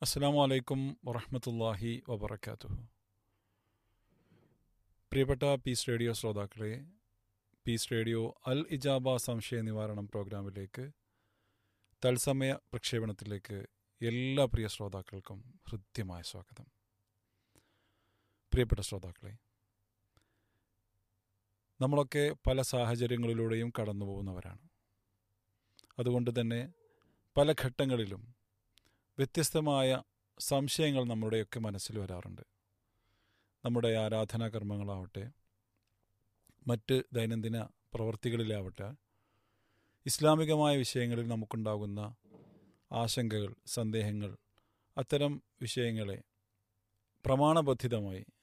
അസ്സാം വലൈക്കും വറഹമത്തല്ലാഹി വബർക്കാത്തു പ്രിയപ്പെട്ട പീസ് റേഡിയോ ശ്രോതാക്കളെ പീസ് റേഡിയോ അൽ ഇജാബ സംശയ നിവാരണം പ്രോഗ്രാമിലേക്ക് തത്സമയ പ്രക്ഷേപണത്തിലേക്ക് എല്ലാ പ്രിയ ശ്രോതാക്കൾക്കും ഹൃദ്യമായ സ്വാഗതം പ്രിയപ്പെട്ട ശ്രോതാക്കളെ നമ്മളൊക്കെ പല സാഹചര്യങ്ങളിലൂടെയും കടന്നു പോകുന്നവരാണ് അതുകൊണ്ട് തന്നെ പല ഘട്ടങ്ങളിലും വ്യത്യസ്തമായ സംശയങ്ങൾ നമ്മുടെയൊക്കെ മനസ്സിൽ വരാറുണ്ട് നമ്മുടെ ആരാധനാ കർമ്മങ്ങളാവട്ടെ മറ്റ് ദൈനംദിന പ്രവർത്തികളിലാവട്ടെ ഇസ്ലാമികമായ വിഷയങ്ങളിൽ നമുക്കുണ്ടാകുന്ന ആശങ്കകൾ സന്ദേഹങ്ങൾ അത്തരം വിഷയങ്ങളെ പ്രമാണബദ്ധിതമായി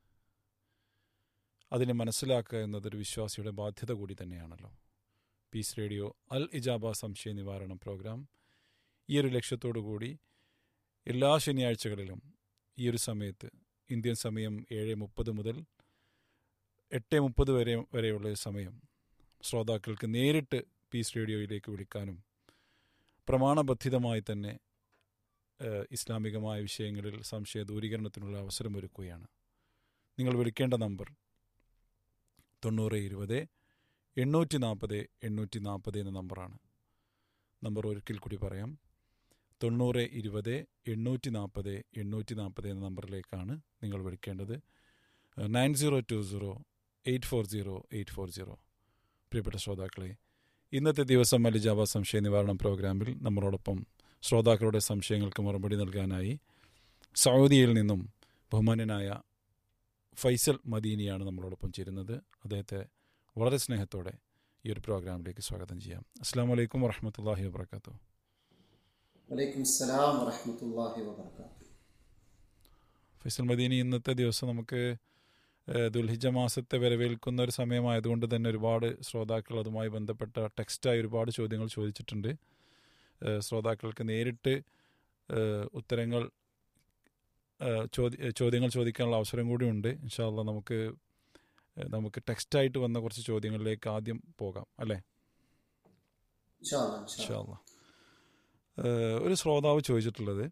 അതിനെ മനസ്സിലാക്കുക എന്നതൊരു വിശ്വാസിയുടെ ബാധ്യത കൂടി തന്നെയാണല്ലോ പീസ് റേഡിയോ അൽ ഇജാബ സംശയ നിവാരണം പ്രോഗ്രാം ഈ ഒരു ലക്ഷ്യത്തോടു കൂടി എല്ലാ ശനിയാഴ്ചകളിലും ഈ ഒരു സമയത്ത് ഇന്ത്യൻ സമയം ഏഴ് മുപ്പത് മുതൽ എട്ട് മുപ്പത് വരെ വരെയുള്ള ഒരു സമയം ശ്രോതാക്കൾക്ക് നേരിട്ട് പീസ് റേഡിയോയിലേക്ക് വിളിക്കാനും പ്രമാണബദ്ധിതമായി തന്നെ ഏഹ്, ഇസ്ലാമികമായ വിഷയങ്ങളിൽ സംശയ ദൂരീകരണത്തിനുള്ള അവസരമൊരുക്കുകയാണ് നിങ്ങൾ വിളിക്കേണ്ട നമ്പർ തൊണ്ണൂറ് ഇരുപത് എണ്ണൂറ്റി നാൽപ്പത് എണ്ണൂറ്റി നാൽപ്പത് എന്ന നമ്പറാണ് നമ്പർ ഒരിക്കൽ കൂടി പറയാം തൊണ്ണൂറ് ഇരുപത് എണ്ണൂറ്റി നാൽപ്പത് എണ്ണൂറ്റി നാൽപ്പത് എന്ന നമ്പറിലേക്കാണ് നിങ്ങൾ വിളിക്കേണ്ടത് nine zero two zero eight four zero eight four zero പ്രിയപ്പെട്ട ശ്രോതാക്കളെ ഇന്നത്തെ ദിവസം മലിജാബ സംശയ നിവാരണം പ്രോഗ്രാമിൽ നമ്മളോടൊപ്പം ശ്രോതാക്കളുടെ സംശയങ്ങൾക്ക് മറുപടി നൽകാനായി സൗദിയിൽ നിന്നും ബഹുമാന്യനായ ഫൈസൽ മദീനിയാണ് നമ്മളോടൊപ്പം ചേരുന്നത് അദ്ദേഹത്തെ വളരെ സ്നേഹത്തോടെ ഈ ഒരു പ്രോഗ്രാമിലേക്ക് സ്വാഗതം ചെയ്യാം അസ്സാം വലൈക്കും വറഹമത്തല്ലാഹി വാബർക്കാത്തു വലൈക്കും സലാം വറഹമത്തല്ലാഹി വബർക്കാത്തു ഫൈസൽ മദീനി ഇന്നത്തെ ദിവസം നമുക്ക് ഏഹ്, ദുൽഹിജ മാസത്തെ വരവേൽക്കുന്ന ഒരു സമയമായതുകൊണ്ട് തന്നെ ഒരുപാട് ശ്രോതാക്കൾ അതുമായി ബന്ധപ്പെട്ട ടെക്സ്റ്റായി ഒരുപാട് ചോദ്യങ്ങൾ ചോദിച്ചിട്ടുണ്ട് ഏഹ്, ശ്രോതാക്കൾക്ക് നേരിട്ട് ഏഹ്, ഉത്തരങ്ങൾ ഏഹ്, ചോദ്യ ചോദ്യങ്ങൾ ചോദിക്കാനുള്ള അവസരം കൂടിയുണ്ട് ഇൻഷാല്ല നമുക്ക് ഏഹ്, നമുക്ക് ടെക്സ്റ്റായിട്ട് വന്ന കുറച്ച് ചോദ്യങ്ങളിലേക്ക് ആദ്യം പോകാം അല്ലേ ഇൻഷാ അല്ലാ, ഇൻഷാ അല്ലാ. ഇൻഷാല്ല ഏഹ്, ഒരു ശ്രോതാവ് ചോദിച്ചിട്ടുള്ളത്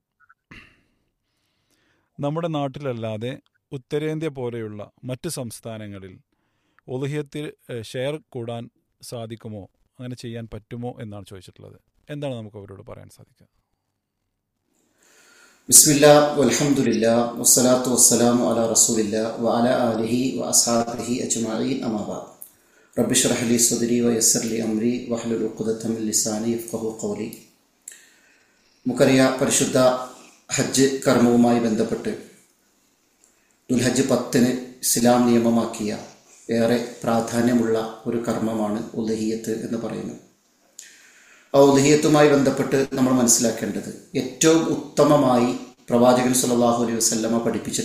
നമ്മുടെ നാട്ടിലല്ലാതെ ഉത്തരേന്ത്യ പോലെയുള്ള മറ്റ് സംസ്ഥാനങ്ങളിൽ ഒലുഹ്യത്തിൽ ഏഹ്, ഷെയർ കൂടാൻ സാധിക്കുമോ അങ്ങനെ ചെയ്യാൻ പറ്റുമോ എന്നാണ് ചോദിച്ചിട്ടുള്ളത് എന്താണ് നമുക്ക് അവരോട് പറയാൻ സാധിക്കുക ബിസ്മില്ലാ വൽഹംദുലില്ലാ വസ്സലാത്തു വസ്സലാമു അലാ റസൂലില്ലാ വഅല ആലിഹി വഅസ്ഹാബിഹി അജ്മഈൻ അമാ ബഅദ് റബ്ബി ഇശ്റഹ് ലി സദ്രി വയസ്സിർ ലി അംരി വഹ്ലുൽ ഉഖ്ദത മിൻ ലിസാനി യഫ്ഖഹു ഖൗലി നമുക്കറിയാം പരിശുദ്ധ ഹജ്ജ് കർമ്മവുമായി ബന്ധപ്പെട്ട് ദുൽഹജ്ജ് പത്തിന് ഇസ്ലാം നിയമമാക്കിയ ഏറെ പ്രാധാന്യമുള്ള ഒരു കർമ്മമാണ് ഉലഹിയത്ത് എന്ന് പറയുന്നത് ആ ഉലഹിയത്തുമായി ബന്ധപ്പെട്ട് നമ്മൾ മനസ്സിലാക്കേണ്ടത് ഏറ്റവും ഉത്തമമായി പ്രവാചകൻ സല്ലല്ലാഹു അലൈഹി വസല്ലമ പഠിപ്പിച്ച